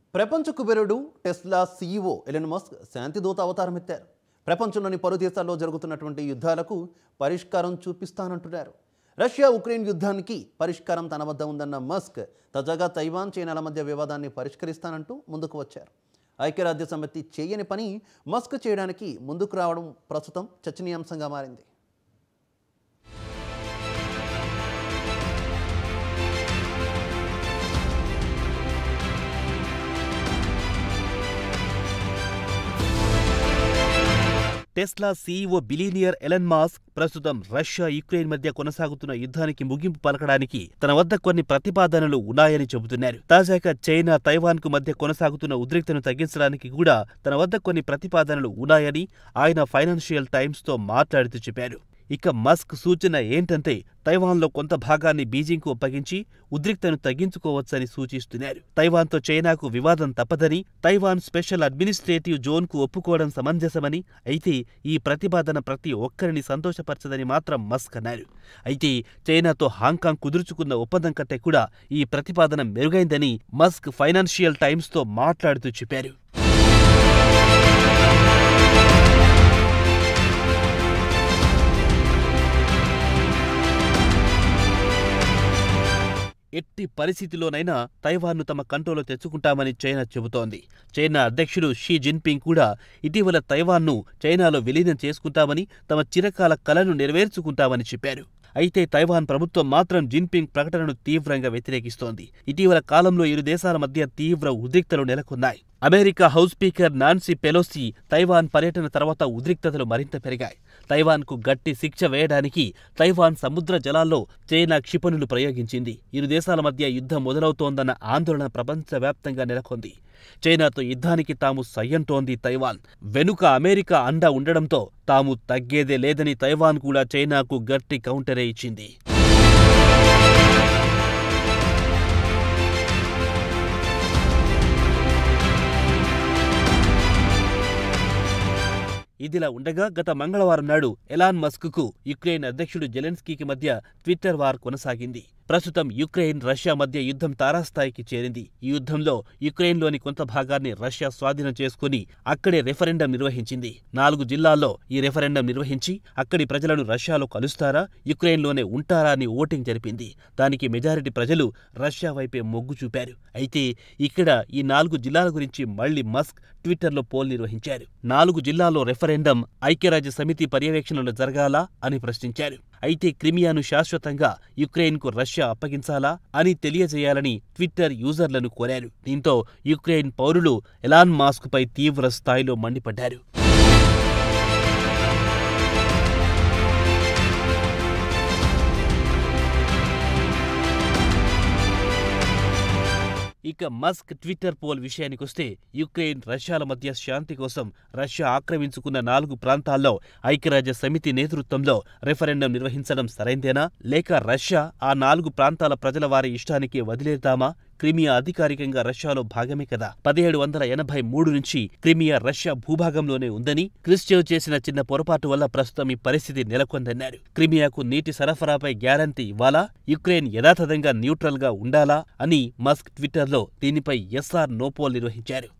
ప్రపంచ కుబేరుడు Tesla CEO Elon Musk శాంతిదూత అవతారం ఎత్తారు ప్రపంచంలోని పలు దేశాల్లో జరుగుతున్నటువంటి యుద్ధాలకు పరిష్కారం చూపిస్తానంటున్నారు రష్యా ఉక్రెయిన్ యుద్ధానికి పరిష్కారం తన వద్ద ఉందన్న మస్క్ తాజాగా తైవాన్ చైనాల మధ్య వివాదాన్ని పరిష్కరిస్తానంటూ ముందుకు వచ్చారు ఐక్యరాజ్య సమితి చేయని పని మస్క్ చేయడానికి ముందుకు రావడం ప్రస్తుతం చర్చనీయాంశంగా మారింది Tesla CEO billionaire Elon Musk ప్రస్తుతం రష్యా యుక్రెయిన్ మధ్య కొనసాగుతున్న యుద్ధానికి ముగింపు పలకడానికి తన వద్ద కొన్ని ప్రతిపాదనలు ఉన్నాయని చెబుతున్నారు తాజాగా చైనా తైవాన్ కు మధ్య కొనసాగుతున్న ఉద్రిక్తను తగ్గించడానికి కూడా తన వద్ద కొన్ని ప్రతిపాదనలు ఉన్నాయని ఆయన ఫైనాన్షియల్ టైమ్స్ తో మాట్లాడుతూ చెప్పారు ఇక మస్క్ సూచన ఏంటంటే తైవాన్లో కొంత భాగాన్ని బీజింగ్కు అప్పగించి ఉద్రిక్తను తగ్గించుకోవచ్చని సూచిస్తున్నారు తైవాన్తో చైనాకు వివాదం తప్పదని తైవాన్ స్పెషల్ అడ్మినిస్ట్రేటివ్ జోన్కు ఒప్పుకోవడం సమంజసమని అయితే ఈ ప్రతిపాదన ప్రతి ఒక్కరిని సంతోషపరచదని మాత్రం మస్క్ అన్నారు అయితే చైనాతో హాంకాంగ్ కుదుర్చుకున్న ఒప్పందం కంటే కూడా ఈ ప్రతిపాదన మెరుగైందని మస్క్ ఫైనాన్షియల్ టైమ్స్తో మాట్లాడుతూ చెప్పారు ఎట్టి పరిస్థితిలోనైనా తైవాన్ను తమ కంట్రోల్లో తెచ్చుకుంటామని చైనా చెబుతోంది చైనా అధ్యక్షుడు షీ జిన్పింగ్ కూడా ఇటీవల తైవాన్ను చైనాలో విలీనం చేసుకుంటామని తమ చిరకాల కలను నెరవేర్చుకుంటామని చెప్పారు అయితే తైవాన్ ప్రభుత్వం మాత్రం జిన్పింగ్ ప్రకటనను తీవ్రంగా వ్యతిరేకిస్తోంది ఇటీవల కాలంలో ఇరు దేశాల మధ్య తీవ్ర ఉద్రిక్తలు నెలకొన్నాయి America house speaker Nancy Pelosi Taiwan పర్యటన తర్వాత ఉద్రిక్తతలు మరింత పెరిగాయి తైవాన్కు గట్టి శిక్ష వేయడానికి తైవాన్ సముద్ర జలాల్లో చైనా క్షిపణులు ప్రయోగించింది ఇరు దేశాల మధ్య యుద్ధం మొదలవుతోందన్న ఆందోళన ప్రపంచవ్యాప్తంగా నెలకొంది చైనాతో యుద్ధానికి తాము సయ్యంటోంది తైవాన్ వెనుక అమెరికా అండ ఉండడంతో తాము తగ్గేదే లేదని తైవాన్ కూడా చైనాకు గట్టి కౌంటరే ఇచ్చింది ఇదిలా ఉండగా గత మంగళవారం నాడు ఎలాన్ మస్క్కు యుక్రెయిన్ అధ్యక్షుడు జెలెన్స్కీకి మధ్య ట్విట్టర్ వార్ కొనసాగింది ప్రస్తుతం యుక్రెయిన్ రష్యా మధ్య యుద్ధం తారాస్థాయికి చేరింది ఈ యుద్ధంలో యుక్రెయిన్లోని కొంత భాగాన్ని రష్యా స్వాధీనం చేసుకుని అక్కడే రెఫరెండం నిర్వహించింది నాలుగు జిల్లాల్లో ఈ రెఫరెండం నిర్వహించి అక్కడి ప్రజలను రష్యాలో కలుస్తారా యుక్రెయిన్లోనే ఉంటారా అని ఓటింగ్ జరిపింది దానికి మెజారిటీ ప్రజలు రష్యా వైపే మొగ్గు చూపారు అయితే ఇక్కడ ఈ నాలుగు జిల్లాల గురించి మళ్లీ మస్క్ ట్విట్టర్లో పోల్ నిర్వహించారు నాలుగు జిల్లాల్లో రెఫరెండం ఐక్యరాజ్య సమితి పర్యవేక్షణలో జరగాలా అని ప్రశ్నించారు అయితే క్రిమియాను శాశ్వతంగా యుక్రెయిన్కు రష్యా అప్పగించాలా అని తెలియజేయాలని ట్విట్టర్ యూజర్లను కోరారు దీంతో యుక్రెయిన్ పౌరులు ఎలాన్ మాస్క్పై తీవ్ర స్థాయిలో మండిపడ్డారు ఇక మస్క్ ట్విట్టర్ పోల్ విషయానికొస్తే యుక్రెయిన్ రష్యాల మధ్య శాంతి కోసం రష్యా ఆక్రమించుకున్న నాలుగు ప్రాంతాల్లో ఐక్యరాజ్య సమితి నేతృత్వంలో రెఫరెండం నిర్వహించడం సరైందేనా లేక రష్యా ఆ నాలుగు ప్రాంతాల ప్రజల వారి ఇష్టానికి వదిలేద్దామా క్రిమియా అధికారికంగా రష్యాలో భాగమే కదా పదిహేడు వందల ఎనభై మూడు నుంచి క్రిమియా రష్యా భూభాగంలోనే ఉందని క్రిస్చేవ్ చేసిన చిన్న పొరపాటు వల్ల ప్రస్తుతం ఈ పరిస్థితి నెలకొందన్నారు క్రిమియాకు నీటి సరఫరాపై గ్యారంటీ ఇవ్వాలా యుక్రెయిన్ యథాతథంగా న్యూట్రల్ గా ఉండాలా అని మస్క్ ట్విట్టర్లో దీనిపై ఎస్ఆర్ నోపోల్ నిర్వహించారు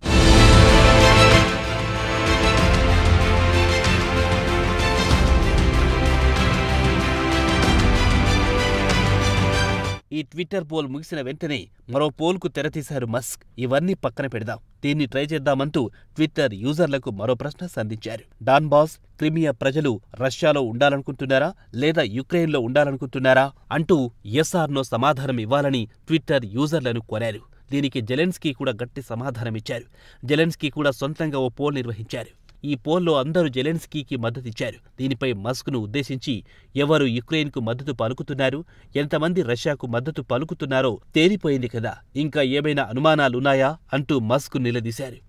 ఈ ట్విట్టర్ పోల్ ముగిసిన వెంటనే మరో పోల్కు తెరతీశారు మస్క్ ఇవన్నీ పక్కన పెడదాం దీన్ని ట్రై చేద్దామంటూ ట్విట్టర్ యూజర్లకు మరో ప్రశ్న సంధించారు డాన్బాస్ క్రిమియా ప్రజలు రష్యాలో ఉండాలనుకుంటున్నారా లేదా యుక్రెయిన్లో ఉండాలనుకుంటున్నారా అంటూ ఎస్ఆర్నో సమాధానం ఇవ్వాలని ట్విట్టర్ యూజర్లను కోరారు దీనికి జెలెన్స్కీ కూడా గట్టి సమాధానమిచ్చారు జెలెన్స్కీ కూడా సొంతంగా ఓ పోల్ నిర్వహించారు ఈ పోల్లో అందరూ జెలెన్స్కీకి మద్దతిచ్చారు దీనిపై మస్క్ను ఉద్దేశించి ఎవరు యుక్రెయిన్కు మద్దతు పలుకుతున్నారు ఎంతమంది రష్యాకు మద్దతు పలుకుతున్నారో తేలిపోయింది కదా ఇంకా ఏమైనా అనుమానాలున్నాయా అంటూ మస్క్ నిలదీశారు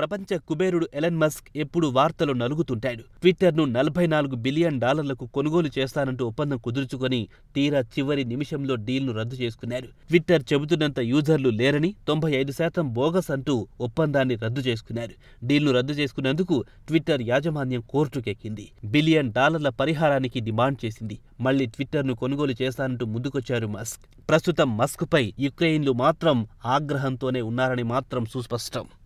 ప్రపంచ కుబేరుడు ఎలన్ మస్క్ ఎప్పుడు వార్తలు నలుగుతుంటాడు ట్విట్టర్ను నలభై నాలుగు బిలియన్ డాలర్లకు కొనుగోలు చేస్తానంటూ ఒప్పందం కుదుర్చుకొని తీరా చివరి నిమిషంలో డీల్ను రద్దు చేసుకున్నారు ట్విట్టర్ చెబుతున్నంత యూజర్లు లేరని తొంభై ఐదు శాతం బోగస్ అంటూ ఒప్పందాన్ని రద్దు చేసుకున్నారు డీల్ను రద్దు చేసుకున్నందుకు ట్విట్టర్ యాజమాన్యం కోర్టుకెక్కింది బిలియన్ డాలర్ల పరిహారానికి డిమాండ్ చేసింది మళ్లీ ట్విట్టర్ను కొనుగోలు చేస్తానంటూ ముందుకొచ్చారు మస్క్ ప్రస్తుతం మస్క్పై యుక్రెయిన్లు మాత్రం ఆగ్రహంతోనే ఉన్నారని మాత్రం సుస్పష్టం